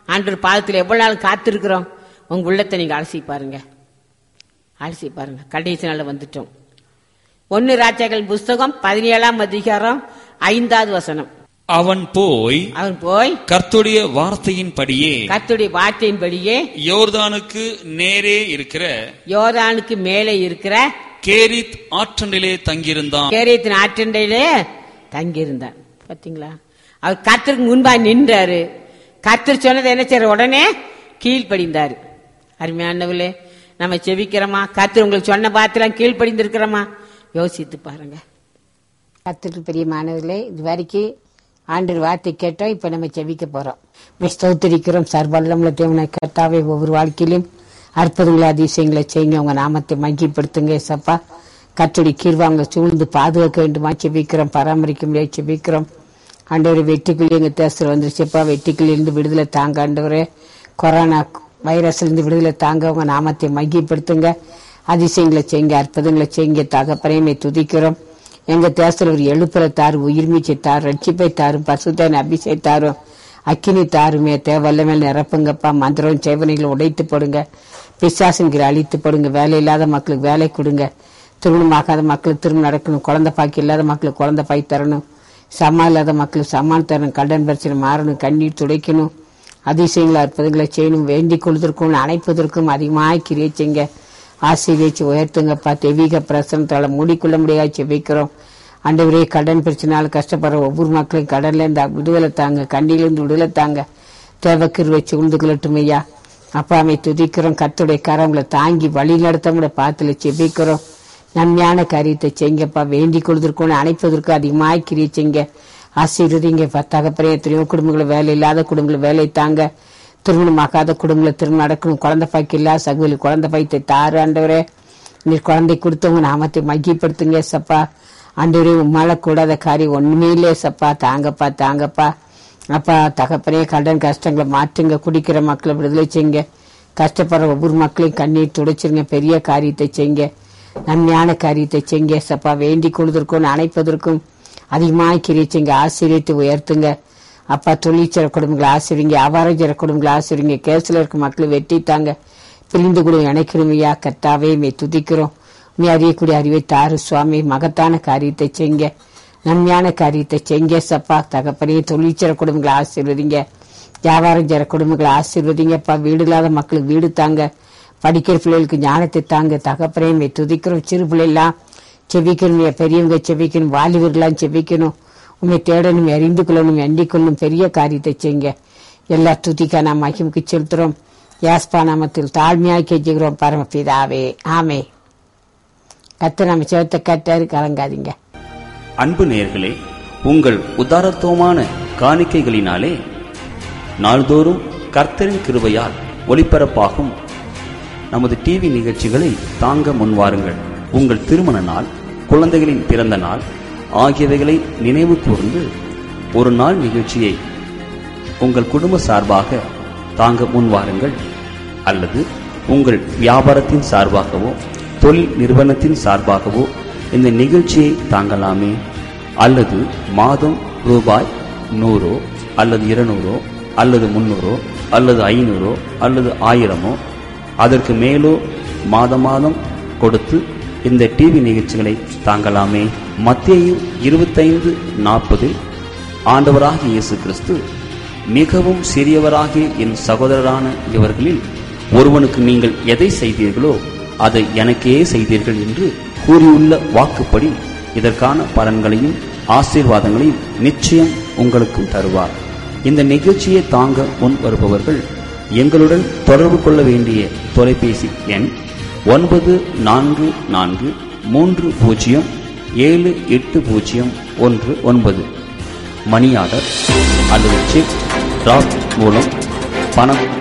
ஆண்டவர் பாதத்தில் எவ்வளவு நாள் காத்திருக்கிறோம் உங்க உள்ளத்தை நீங்க அலசி பாருங்க அலசி பாருங்க கடைசி நாள் வந்துட்டோம் ஒன்னு ராஜாக்கள் புஸ்தகம் பதினேழாம் அதிகாரம் ஐந்தாவது வசனம் அவன் போய் அவன் போய் கர்த்துடைய வார்த்தையின்படியே கர்த்தருடைய வார்த்தையின்படியே யோர்தானுக்கு நேரே இருக்கிற யோர்தானுக்கு மேலே இருக்கிற கேரித் ஆற்றண்டிலே தங்கியிருந்தான் கேரியத்தின் ஆற்றண்டையிலே தங்கியிருந்தான் பாத்தீங்களா அவர் கர்த்தருக்கு முன்பா நின்றாரு கர்த்தர் சொன்னதை என்ன செய்யற உடனே கீழ்ப்படிந்தாரு அருமையானவர்களே நம்ம செபிக்கிறோமா கர்த்தர் உங்களுக்கு சொன்ன பாத்திரம் கீழ்ப்படிந்திருக்கிறோமா யோசித்து பாருங்க கர்த்தருக்கு பெரிய மாணவர்களே இது வரைக்கும் ஆண்டு வார்த்தை கேட்டோம் இப்ப நம்ம செபிக்க போறோம் ஸ்தோத்திரிக்கிறோம் சர்வல்லமுள்ள தேவனை கர்த்தாவே ஒவ்வொரு வாழ்க்கையிலும் அற்புதங்களை அதிசயங்களை செய்யுங்க உங்க நாமத்தை மகிப்படுத்துங்க சப்பா கத்தடி கீழ்வாங்க சூழ்ந்து பாதுகாக்க வேண்டுமா செபிக்கிறோம் பராமரிக்க முடியாது செபிக்கிறோம் ஆண்டவரே வெட்டிக்குள்ளி எங்க தேசத்தில் வந்துருச்சுப்பா வெட்டிக்குள்ளி இருந்து விடுதலை தாங்க ஆண்டவரே கொரோனா வைரஸ்ல இருந்து விடுதலை தாங்க உங்க நாமத்தை மகிப்படுத்துங்க அதிசயங்களை செய்யுங்க அற்புதங்களை செய்யுங்க தகப்பனையுமே துதிக்கிறோம் எங்க தேசத்தில் ஒரு எழுப்புற தாரு உயிர்மீச்சை தாரு ரட்சிப்பை தாரும் பசுத்தன் அபிஷேக தாரும் அக்கினி தாருமே தேவல்ல மேல் நிரப்புங்கப்பா மந்திரம் சேவனைகளை உடைத்து போடுங்க பிசாசுங்கிற அழித்து போடுங்க வேலை இல்லாத மக்களுக்கு வேலை கொடுங்க திருமணமாகாத மக்களுக்கு திருமணம் நடக்கணும் குழந்தை பாக்கி இல்லாத மக்களுக்கு குழந்தை பாய் தரணும் சமா இல்லாத மக்களுக்கு சமான் தரணும் கடன் பிரச்சனை மாறணும் கண்ணீர் துடைக்கணும் அதிசயங்களை அற்புதங்களை செய்யணும் வேண்டிக் கொள்வதற்கும் அணைப்பதற்கும் அதிகமாக கிரியை செய்யுங்க ஆசீர்வதிச்சு உயர்த்துங்கப்பா தெய்வீக பிரசனத்தால மூடிக்கொள்ள முடியாது செபிக்கிறோம் ஆண்டவரே கடன் பிரச்சனையால கஷ்டப்படுற ஒவ்வொரு மக்களையும் கடன்ல இருந்து விடுதலை தாங்க கண்ணிலிருந்து விடுதலை தாங்க தேவக்கர் வச்சு உண்டு கொள்ளட்டும் ஐயா அப்பாமை துதிக்கிறோம் கத்துடைய கரங்களை தாங்கி வழி நடத்தவங்கள பாத்துல செபிக்கிறோம் நன்மையான காரியத்தை செய்யுங்கப்பா வேண்டிக் கொள்வதற்கும் அணைப்பதற்கும் அதிகமாக கிரியை செய்யுங்க ஆசீர்வதிங்க தகப்பறைய எத்தனையோ குடும்பங்களை வேலை இல்லாத குடும்பங்களை வேலை தாங்க திருமணமாகாத குடும்பங்களை திருமணம் நடக்கணும் குழந்தை பாய்க்கு இல்லாத சகுவில் குழந்தை பாய்த்தை தாரு ஆண்டவரே நீர் குழந்தை கொடுத்தவங்க நாமத்தை மகிப்படுத்துங்க சப்பா ஆண்டவரே உம்மால கூடாத காரியம் ஒண்ணுமே இல்லையே சப்பா தாங்கப்பா தாங்கப்பா அப்பா தகப்பனே கடன் கஷ்டங்களை மாற்றுங்க குடிக்கிற மக்களை விடுதலை செய்யுங்க கஷ்டப்படுற ஒவ்வொரு மக்களையும் கண்ணீர் துடைச்சிருங்க பெரிய காரியத்தை செய்யுங்க நன்மையான காரியத்தை செய்யுங்க சப்பா வேண்டிக் கொள்வதற்கும் அணைப்பதற்கும் அதிகமாக கிரியை செய்யுங்க ஆசிரியத்தை உயர்த்துங்க அப்பா தொழிற்சர குடும்பங்களை ஆசிரிங்க வியாபாரம் செய்கிற குடும்பங்களை ஆசிரிங்க கேஸ்ல இருக்க மக்களை வெட்டித்தாங்க பிரிந்து கூட இணைக்கணும் ஐயா கர்த்தாவே மே துதிக்கிறோம் நீ அறியக்கூடிய அறிவை தாரு சுவாமி மகத்தான காரியத்தை செய்யுங்க நன்மையான காரியத்தை செய்யுங்க சப்பா தகப்பனையே தொழிற்சர குடும்பங்களை ஆசீர்வதிங்க வியாபாரம் செய்கிற குடும்பங்களை ஆசீர்வதிங்கப்பா வீடு இல்லாத மக்களுக்கு வீடு தாங்க படிக்கிற பிள்ளைகளுக்கு ஞானத்தை தாங்க தகப்பனையும் துதிக்கிறோம் சிறு பிள்ளைலாம் செவிக்கணும் பெரியவங்க செவிக்கணும் வாலிபர்களாம் செவிக்கணும் உண்மை தேடணும் அறிந்து கொள்ளணும் எண்ணிக் கொள்ளணும் பெரிய காரியத்தை செய்யுங்க எல்லா துதிக்கா நாம் மகிமுக்கு செலுத்துறோம் யாஸ்பா நாமத்தில் தாழ்மையாக கெஞ்சுகிறோம் பரமபிதாவே ஆமே கத்து நம்ம சேர்த்த கட்டாரு கலங்காதீங்க அன்பு நேயர்களே உங்கள் உதாரத்துவமான காணிக்கைகளினாலே நாள்தோறும் கர்த்தரின் கிருபையால் ஒளிபரப்பாகும் நமது டிவி நிகழ்ச்சிகளை தாங்க முன்வாருங்கள் உங்கள் திருமண நாள் குழந்தைகளின் பிறந்த நாள் ஆகியவைகளை நினைவு கூர்ந்து ஒரு நாள் நிகழ்ச்சியை உங்கள் குடும்ப சார்பாக தாங்க முன்வாருங்கள் அல்லது உங்கள் வியாபாரத்தின் சார்பாகவோ தொழில் நிறுவனத்தின் சார்பாகவோ இந்த நிகழ்ச்சியை தாங்கலாமே அல்லது மாதம் ரூபாய் நூறோ அல்லது இருநூறோ அல்லது முன்னூறோ அல்லது ஐநூறோ அல்லது ஆயிரமோ அதற்கு மேலோ மாத மாதம் கொடுத்து இந்த டிவி நிகழ்ச்சிகளை தாங்கலாமே மத்திய இருபத்தைந்து நாற்பதில் ஆண்டவராகிய இயேசு கிறிஸ்து மிகவும் சிறியவராகிய என் சகோதரரான இவர்களில் ஒருவனுக்கு நீங்கள் எதை செய்தீர்களோ அதை எனக்கே செய்தீர்கள் என்று கூறியுள்ள வாக்குப்படி இதற்கான பலன்களையும் ஆசீர்வாதங்களையும் நிச்சயம் உங்களுக்கும் தருவார் இந்த நிகழ்ச்சியை தாங்க முன் வருபவர்கள் எங்களுடன் தொடர்பு கொள்ள வேண்டிய தொலைபேசி எண் ஒன்பது நான்கு நான்கு மூன்று பூஜ்ஜியம் ஏழு எட்டு பூஜ்ஜியம் ஒன்று ஒன்பது மணி ஆர்டர் அல்லது செக் டிராப் மூலம் பணம்